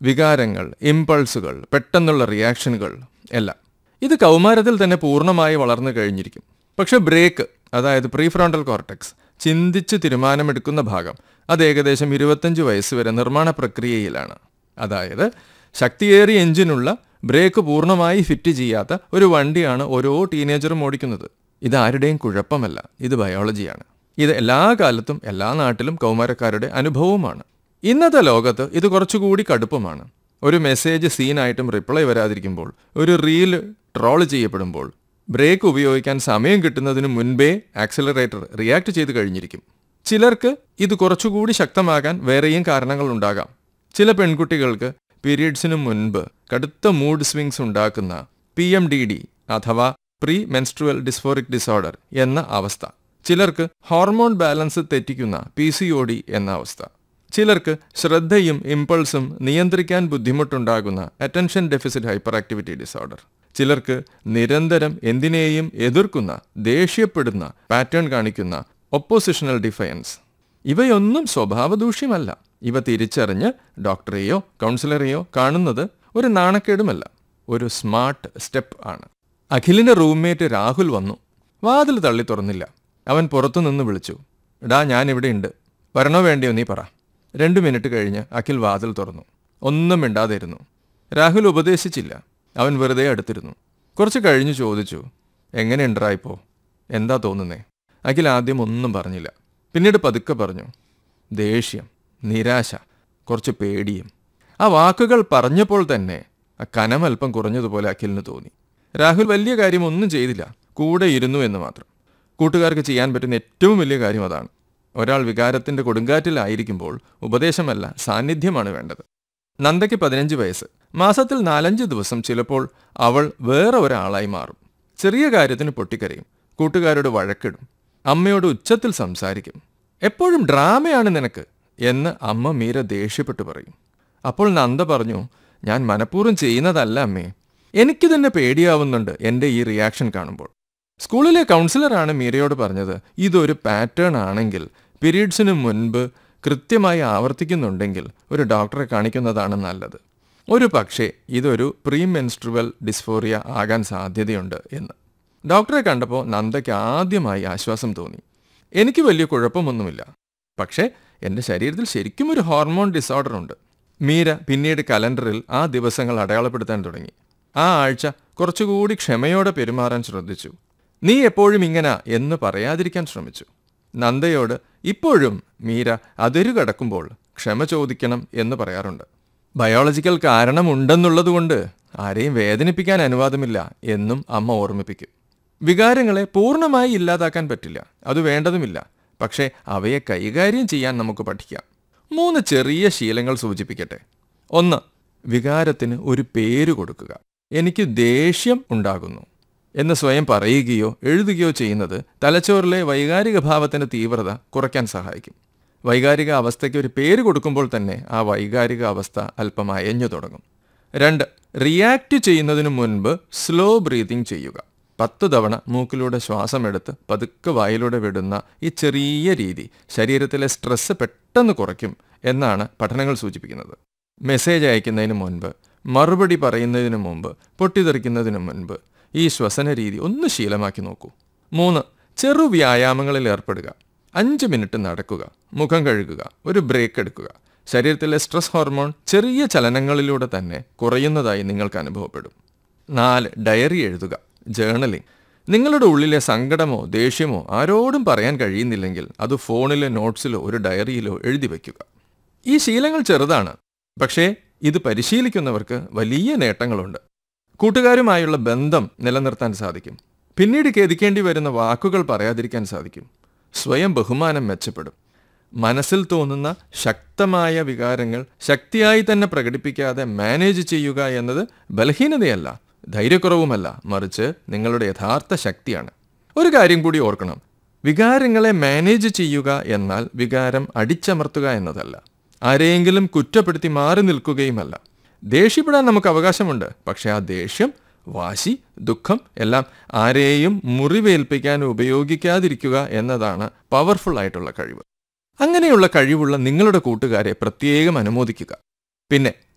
വികാരങ്ങൾ ഇമ്പൾസുകൾ പെട്ടെന്നുള്ള റിയാക്ഷനുകൾ എല്ലാം ഇത് കൗമാരത്തിൽ തന്നെ പൂർണ്ണമായി വളർന്നു കഴിഞ്ഞിരിക്കും പക്ഷെ ബ്രേക്ക് അതായത് പ്രീഫ്രോണ്ടൽ കോർട്ടെക്സ് ചിന്തിച്ച് തീരുമാനമെടുക്കുന്ന ഭാഗം അത് ഏകദേശം ഇരുപത്തഞ്ച് വയസ്സ് വരെ നിർമ്മാണ പ്രക്രിയയിലാണ് അതായത് ശക്തിയേറിയ എഞ്ചിനുള്ള ബ്രേക്ക് പൂർണ്ണമായി ഫിറ്റ് ചെയ്യാത്ത ഒരു വണ്ടിയാണ് ഓരോ ടീനേജറും ഓടിക്കുന്നത് ഇത് ആരുടെയും കുഴപ്പമല്ല ഇത് ബയോളജിയാണ് ഇത് എല്ലാ കാലത്തും എല്ലാ നാട്ടിലും കൗമാരക്കാരുടെ അനുഭവവുമാണ് ഇന്നത്തെ ലോകത്ത് ഇത് കുറച്ചുകൂടി കടുപ്പമാണ് ഒരു മെസ്സേജ് സീനായിട്ടും റിപ്ലൈ വരാതിരിക്കുമ്പോൾ ഒരു റീൽ ട്രോൾ ചെയ്യപ്പെടുമ്പോൾ ബ്രേക്ക് ഉപയോഗിക്കാൻ സമയം കിട്ടുന്നതിന് മുൻപേ ആക്സിലറേറ്റർ റിയാക്ട് ചെയ്ത് കഴിഞ്ഞിരിക്കും ചിലർക്ക് ഇത് കുറച്ചുകൂടി ശക്തമാകാൻ വേറെയും കാരണങ്ങളുണ്ടാകാം ചില പെൺകുട്ടികൾക്ക് പീരീഡ്സിന് മുൻപ് കടുത്ത മൂഡ് സ്വിങ്സ് ഉണ്ടാക്കുന്ന പി എം ഡി ഡി അഥവാ പ്രീ മെൻസ്ട്രുവൽ ഡിസ്ഫോറിക് ഡിസോർഡർ എന്ന അവസ്ഥ ചിലർക്ക് ഹോർമോൺ ബാലൻസ് തെറ്റിക്കുന്ന പി സി ഒ ഡി എന്ന അവസ്ഥ ചിലർക്ക് ശ്രദ്ധയും ഇമ്പൾസും നിയന്ത്രിക്കാൻ ബുദ്ധിമുട്ടുണ്ടാകുന്ന attention deficit hyper activity disorder ചിലർക്ക് നിരന്തരം എന്തിനേയും എതിർക്കുന്ന ദേഷ്യപ്പെടുന്ന പാറ്റേൺ കാണിക്കുന്ന ഒപ്പോസിഷണൽ ഡിഫയൻസ് ഇവയൊന്നും സ്വഭാവദൂഷ്യമല്ല ഇവ തിരിച്ചറിഞ്ഞ് ഡോക്ടറെയോ കൗൺസിലറെയോ കാണുന്നത് ഒരു നാണക്കേടുമല്ല ഒരു സ്മാർട്ട് സ്റ്റെപ്പ് ആണ് അഖിലിന്റെ റൂംമേറ്റ് രാഹുൽ വന്നു വാതിൽ തള്ളി തുറന്നില്ല അവൻ പുറത്തുനിന്ന് വിളിച്ചു ഡാ ഞാൻ ഇവിടെയുണ്ട് വരണോ വേണ്ടിയോ നീ പറ രണ്ടു മിനിറ്റ് കഴിഞ്ഞ് അഖിൽ വാതിൽ തുറന്നു ഒന്നും മിണ്ടാതിരുന്നു രാഹുൽ ഉപദേശിച്ചില്ല അവൻ വെറുതെ അടുത്തിരുന്നു കുറച്ച് കഴിഞ്ഞ് ചോദിച്ചു എങ്ങനെയുണ്ടറാ ഇപ്പോ എന്താ തോന്നുന്നേ അഖിൽ ആദ്യം ഒന്നും പറഞ്ഞില്ല പിന്നീട് പതുക്കെ പറഞ്ഞു ദേഷ്യം നിരാശ കുറച്ച് പേടിയും ആ വാക്കുകൾ പറഞ്ഞപ്പോൾ തന്നെ ആ കനമൽപ്പം കുറഞ്ഞതുപോലെ അഖിലിന് തോന്നി രാഹുൽ വലിയ കാര്യം ഒന്നും ചെയ്തില്ല കൂടെ ഇരുന്നു എന്ന് മാത്രം കൂട്ടുകാർക്ക് ചെയ്യാൻ പറ്റുന്ന ഏറ്റവും വലിയ കാര്യം അതാണ് ഒരാൾ വികാരത്തിന്റെ കൊടുങ്കാറ്റിലായിരിക്കുമ്പോൾ ഉപദേശമല്ല സാന്നിധ്യമാണ് വേണ്ടത് നന്ദയ്ക്ക് പതിനഞ്ച് വയസ്സ് മാസത്തിൽ നാലഞ്ച് ദിവസം ചിലപ്പോൾ അവൾ വേറെ ഒരാളായി മാറും ചെറിയ കാര്യത്തിന് പൊട്ടിക്കരയും കൂട്ടുകാരോട് വഴക്കിടും അമ്മയോട് ഉച്ചത്തിൽ സംസാരിക്കും എപ്പോഴും ഡ്രാമയാണ് നിനക്ക് എന്ന് അമ്മ മീര ദേഷ്യപ്പെട്ടു പറയും അപ്പോൾ നന്ദ പറഞ്ഞു ഞാൻ മനഃപൂർവ്വം ചെയ്യുന്നതല്ല അമ്മേ എനിക്ക് തന്നെ പേടിയാവുന്നുണ്ട് എൻ്റെ ഈ റിയാക്ഷൻ കാണുമ്പോൾ സ്കൂളിലെ കൗൺസിലറാണ് മീരയോട് പറഞ്ഞത് ഇതൊരു പാറ്റേൺ ആണെങ്കിൽ പീരീഡ്സിന് മുൻപ് കൃത്യമായി ആവർത്തിക്കുന്നുണ്ടെങ്കിൽ ഒരു ഡോക്ടറെ കാണിക്കുന്നതാണ് നല്ലത് ഒരു പക്ഷേ ഇതൊരു പ്രീ മെൻസ്ട്രുവൽ ഡിസ്ഫോറിയ ആകാൻ സാധ്യതയുണ്ട് എന്ന് ഡോക്ടറെ കണ്ടപ്പോൾ നന്ദയ്ക്ക് ആദ്യമായി ആശ്വാസം തോന്നി എനിക്ക് വലിയ കുഴപ്പമൊന്നുമില്ല പക്ഷേ എൻ്റെ ശരീരത്തിൽ ശരിക്കും ഒരു ഹോർമോൺ ഡിസോർഡർ ഉണ്ട് മീര പിന്നീട് കലണ്ടറിൽ ആ ദിവസങ്ങൾ അടയാളപ്പെടുത്താൻ തുടങ്ങി ആ ആഴ്ച കുറച്ചുകൂടി ക്ഷമയോടെ പെരുമാറാൻ ശ്രദ്ധിച്ചു നീ എപ്പോഴും ഇങ്ങനെ എന്ന് പറയാതിരിക്കാൻ ശ്രമിച്ചു നന്ദയോട് ഇപ്പോഴും മീര അതിരു കടക്കുമ്പോൾ ക്ഷമ ചോദിക്കണം എന്ന് പറയാറുണ്ട് ബയോളജിക്കൽ കാരണമുണ്ടെന്നുള്ളതുകൊണ്ട് ആരെയും വേദനിപ്പിക്കാൻ അനുവാദമില്ല എന്നും അമ്മ ഓർമ്മിപ്പിക്കും വികാരങ്ങളെ പൂർണ്ണമായി ഇല്ലാതാക്കാൻ പറ്റില്ല അത് വേണ്ടതുമില്ല പക്ഷേ അവയെ കൈകാര്യം ചെയ്യാൻ നമുക്ക് പഠിക്കാം മൂന്ന് ചെറിയ ശീലങ്ങൾ സൂചിപ്പിക്കട്ടെ ഒന്ന് വികാരത്തിന് ഒരു പേര് കൊടുക്കുക എനിക്ക് ദേഷ്യം ഉണ്ടാകുന്നു എന്ന് സ്വയം പറയുകയോ എഴുതുകയോ ചെയ്യുന്നത് തലച്ചോറിലെ വൈകാരിക ഭാവത്തിന്റെ തീവ്രത കുറയ്ക്കാൻ സഹായിക്കും വൈകാരിക അവസ്ഥയ്ക്ക് ഒരു പേര് കൊടുക്കുമ്പോൾ തന്നെ ആ വൈകാരിക അവസ്ഥ അല്പം അയഞ്ഞു തുടങ്ങും രണ്ട് റിയാക്ട് ചെയ്യുന്നതിന് മുൻപ് സ്ലോ ബ്രീതിങ് ചെയ്യുക പത്ത് തവണ മൂക്കിലൂടെ ശ്വാസമെടുത്ത് പതുക്കെ വായിലൂടെ വിടുന്ന ഈ ചെറിയ രീതി ശരീരത്തിലെ സ്ട്രെസ് പെട്ടെന്ന് കുറയ്ക്കും എന്നാണ് പഠനങ്ങൾ സൂചിപ്പിക്കുന്നത് മെസ്സേജ് അയക്കുന്നതിന് മുൻപ് മറുപടി പറയുന്നതിന് മുമ്പ് പൊട്ടിത്തെറിക്കുന്നതിന് മുൻപ് ഈ ശ്വസന രീതി ഒന്ന് ശീലമാക്കി നോക്കൂ മൂന്ന് ചെറു വ്യായാമങ്ങളിൽ ഏർപ്പെടുക അഞ്ച് മിനിറ്റ് നടക്കുക മുഖം കഴുകുക ഒരു ബ്രേക്ക് എടുക്കുക ശരീരത്തിലെ സ്ട്രെസ് ഹോർമോൺ ചെറിയ ചലനങ്ങളിലൂടെ തന്നെ കുറയുന്നതായി നിങ്ങൾക്ക് അനുഭവപ്പെടും നാല് ഡയറി എഴുതുക ജേർണലിംഗ് നിങ്ങളുടെ ഉള്ളിലെ സങ്കടമോ ദേഷ്യമോ ആരോടും പറയാൻ കഴിയുന്നില്ലെങ്കിൽ അത് ഫോണിലെ നോട്ട്സിലോ ഒരു ഡയറിയിലോ എഴുതി വയ്ക്കുക ഈ ശീലങ്ങൾ ചെറുതാണ് പക്ഷേ ഇത് പരിശീലിക്കുന്നവർക്ക് വലിയ നേട്ടങ്ങളുണ്ട് കൂട്ടുകാരുമായുള്ള ബന്ധം നിലനിർത്താൻ സാധിക്കും പിന്നീട് ഖേദിക്കേണ്ടി വരുന്ന വാക്കുകൾ പറയാതിരിക്കാൻ സാധിക്കും സ്വയം ബഹുമാനം മെച്ചപ്പെടും മനസ്സിൽ തോന്നുന്ന ശക്തമായ വികാരങ്ങൾ ശക്തിയായി തന്നെ പ്രകടിപ്പിക്കാതെ മാനേജ് ചെയ്യുക എന്നത് ബലഹീനതയല്ല ധൈര്യക്കുറവുമല്ല മറിച്ച് നിങ്ങളുടെ യഥാർത്ഥ ശക്തിയാണ് ഒരു കാര്യം കൂടി ഓർക്കണം വികാരങ്ങളെ മാനേജ് ചെയ്യുക എന്നാൽ വികാരം അടിച്ചമർത്തുക എന്നതല്ല ആരെയെങ്കിലും കുറ്റപ്പെടുത്തി മാറി നിൽക്കുകയുമല്ല ദേഷ്യപ്പെടാൻ നമുക്ക് അവകാശമുണ്ട് പക്ഷേ ആ ദേഷ്യം വാശി ദുഃഖം എല്ലാം ആരെയും മുറിവേൽപ്പിക്കാൻ ഉപയോഗിക്കാതിരിക്കുക എന്നതാണ് പവർഫുൾ ആയിട്ടുള്ള കഴിവ് അങ്ങനെയുള്ള കഴിവുള്ള നിങ്ങളുടെ കൂട്ടുകാരെ പ്രത്യേകം അനുമോദിക്കുക പിന്നെ